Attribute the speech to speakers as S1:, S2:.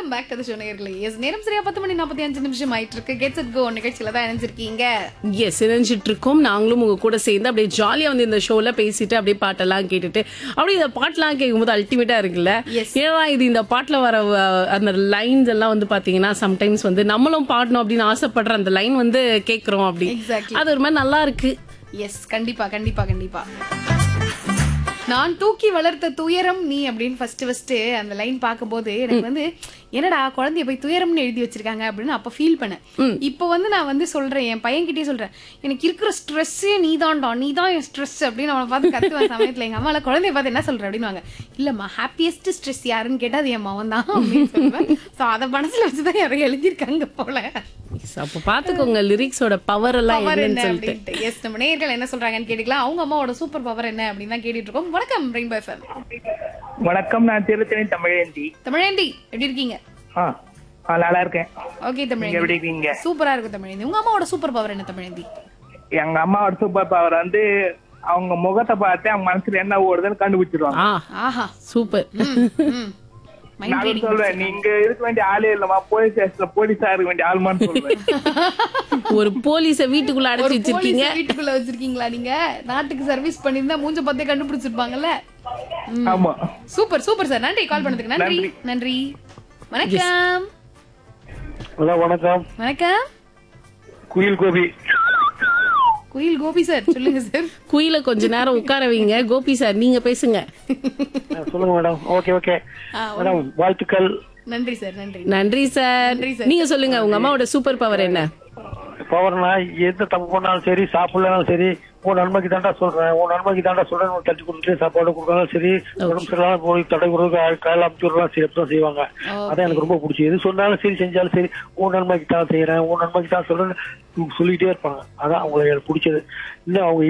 S1: Back to the show நேயர்களே yes நேரம் சரியா பத்து மணி நாற்பத்தி அஞ்சு நிமிஷம் ஆயிட்டு இருக்கு கெட்ஸ் இட் கோ நிகழ்ச்சியில தான் இணைஞ்சிருக்கீங்க
S2: எஸ் இணைஞ்சிட்டு இருக்கோம் நாங்களும் உங்க கூட சேர்ந்து அப்படியே ஜாலியா வந்து இந்த ஷோல பேசிட்டு அப்படியே பாட்டெல்லாம் கேட்டுட்டு அப்படியே இந்த பாட்டெல்லாம் கேட்கும்போது அல்டிமேட்டா இருக்குல்ல
S1: Yes.
S2: ஏன்னா இது இந்த பாட்டுல வர அஹ், அந்த லைன்ஸ் எல்லாம் வந்து பாத்தீங்கன்னா சம்டைம்ஸ் வந்து நம்மளும் பாடணும் அப்படின்னு ஆசைப்படுற அந்த லைன் வந்து கேக்குறோம் அப்படி
S1: Exactly.
S2: அது ஒரு மாதிரி நல்லா இருக்கு
S1: எஸ் கண்டிப்பா கண்டிப்பா கண்டிப்பா நான் தூக்கி வளர்த்த துயரம் நீ அப்படின்னு ஃபர்ஸ்ட் ஃபர்ஸ்ட் அந்த லைன் பார்க்கும்போது எனக்கு வந்து என்னடா குழந்தைய போய் துயரம்னு எழுதி வச்சிருக்காங்க அப்படின்னு அப்ப ஃபீல் பண்ணேன் இப்போ வந்து நான் வந்து சொல்றேன் என் பையன்கிட்டயே சொல்றேன் எனக்கு இருக்கிற ஸ்ட்ரெஸ்ஸே நீ தான்டா நீ தான் என் ஸ்ட்ரெஸ் அப்படின்னு அவனை பார்த்து கத்துவேன் சமயத்துல எங்க அம்மால குழந்தைய பார்த்து என்ன சொல்ற அப்படின்னு இல்லம்மா ஹாப்பியஸ்ட் ஸ்ட்ரெஸ் யாருன்னு கேட்டா அது என் மவன் தான் அப்படின்னு சொல்லுவேன் ஸோ அதை மனசுல வச்சுதான் யாரும் எழுதியிருக்காங்க போல
S2: Yes, அப்ப பாத்துக்கோங்க லிரிக்ஸோட பவர் எல்லாம்
S1: பவர்
S2: என்னன்னு
S1: என்ன
S2: சொல்லிட்டு
S1: அப்படின்ட்டு எஸ் நம்ம நேயர்கள் என்ன சொல்றாங்கன்னு கேட்டுக்கலாம் அவங்க அம்மாவோட சூப்பர் பவர் என்ன அப்படின்னு தான் கேட்டுட்டு இருக்கோம் வணக்கம் ரெயின்போ எஃப்எம்
S3: வணக்கம் நான் திருத்தணி தமிழேந்தி
S1: தமிழேந்தி எப்படி இருக்கீங்க
S3: ஆ ஆ, நல்லா இருக்கேன்
S1: ஓகே
S3: நீங்க எப்படி
S1: தமிழேந்தி
S3: இருக்கீங்க
S1: சூப்பரா இருக்கு தமிழேந்தி உங்க அம்மாவோட சூப்பர் பவர் என்ன தமிழேந்தி
S3: எங்க அம்மாவோட சூப்பர் பவர் வந்து அவங்க முகத்தை பார்த்து அவங்க மனசுல என்ன ஓடுதுன்னு கண்டுபிடிச்சிருவாங்க
S2: ஆ
S1: ஆஹா
S2: சூப்பர்
S1: ம் மைண்ட்
S3: நான்
S1: ரீடிங்
S3: சொல்வேன் நீங்க இருக்க வேண்டிய ஆளே இல்லமா போலீஸ் ஸ்டேஷன்ல போலீஸா இருக்க வேண்டிய ஆளுமான்னு சொல்லுவேன்
S2: ஒரு போலீஸ வீட்டுக்குள்ள
S1: ஒரு
S2: அடைச்சு வச்சிருக்கீங்க
S1: போலீஸ் வீட்டுக்குள்ள வச்சிருக்கீங்களா நீங்க நாட்டுக்கு சர்வீஸ் பண்ணிருந்தா மூஞ்ச பார்த்தே கண்டுபிடிச்சிருப்பாங்கல்ல
S3: ஆமா
S1: சூப்பர் சூப்பர் சார் நன்றி கால் பண்ணதுக்கு நன்றி நன்றி வணக்கம்
S4: ஹலோ வணக்கம்
S1: வணக்கம்
S4: குயில் கோபி
S1: குயில் கோபி சார் சொல்லுங்க சார்
S2: குயில கொஞ்ச நேரம் உட்கார வைங்க கோபி சார் நீங்க பேசுங்க
S4: ஆ, சொல்லுங்க மேடம் ஓகே ஓகே
S1: ஆ,
S4: மேடம் வாழ்த்துக்கள்
S1: நன்றி சார் நன்றி
S2: நன்றி சார்
S1: நன்றி சார்.
S2: நீங்க சொல்லுங்க உங்க அம்மாவோட சூப்பர் பவர் என்ன
S4: பவர்னா எந்த தப்பு பண்ணாலும் சரி சாப்பிடலனாலும் சரி உன் நன்மைக்கு தாண்டா சொல்றேன் உன் நன்மைக்கு தாண்டா சொல்றேன் உனக்கு தட்டி கொடுத்து சாப்பாடு கொடுக்கறதும் சரி உடம்பு சரியில்லாம போய் தடை கொடுக்க காலையில் அமைச்சு விடலாம் சரி அப்படிதான் செய்வாங்க அதான் எனக்கு ரொம்ப பிடிச்சி எது சொன்னாலும் சரி செஞ்சாலும் சரி உன் நன்மைக்கு தான் செய்யறேன் உன் நன்மைக்கு தான் சொல்றேன் சொல்லிட்டே இருப்பாங்க அதான் அவங்களுக்கு எனக்கு பிடிச்சது இன்னும் அவங்க